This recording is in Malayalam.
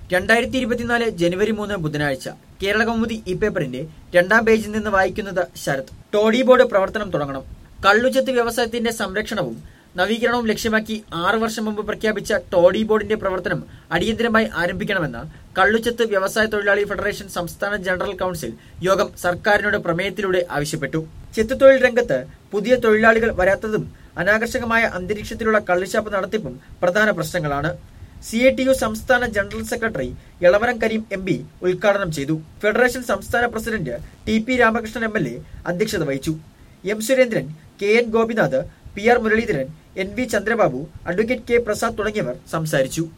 രണ്ടായിരത്തി ഇരുപത്തിനാല് ജനുവരി മൂന്ന് ബുധനാഴ്ച കേരള കൗമുദി ഈ പേപ്പറിന്റെ രണ്ടാം പേജിൽ നിന്ന് വായിക്കുന്നത് ശരത് ടോഡി ബോർഡ് പ്രവർത്തനം തുടങ്ങണം കള്ളുചെത്ത് വ്യവസായത്തിന്റെ സംരക്ഷണവും നവീകരണവും ലക്ഷ്യമാക്കി ആറ് വർഷം മുമ്പ് പ്രഖ്യാപിച്ച ടോഡി ബോർഡിന്റെ പ്രവർത്തനം അടിയന്തരമായി ആരംഭിക്കണമെന്ന് കള്ളുചെത്ത് വ്യവസായ തൊഴിലാളി ഫെഡറേഷൻ സംസ്ഥാന ജനറൽ കൌൺസിൽ യോഗം സർക്കാരിനോട് പ്രമേയത്തിലൂടെ ആവശ്യപ്പെട്ടു ചെത്തുതൊഴിൽ രംഗത്ത് പുതിയ തൊഴിലാളികൾ വരാത്തതും അനാകർഷകമായ അന്തരീക്ഷത്തിലുള്ള കള്ളുഷാപ്പ് നടത്തിപ്പും പ്രധാന പ്രശ്നങ്ങളാണ് സി ഐ ടി യു സംസ്ഥാന general secretary Elavaram Kareem M P ഉദ്ഘാടനം ചെയ്തു ഫെഡറേഷൻ സംസ്ഥാന president T P Ramakrishnan M L A അധ്യക്ഷത വഹിച്ചു M Surendran K N Gopinath P R Muraleedharan N V Chandrababu advocate K Prasad തുടങ്ങിയവർ സംസാരിച്ചു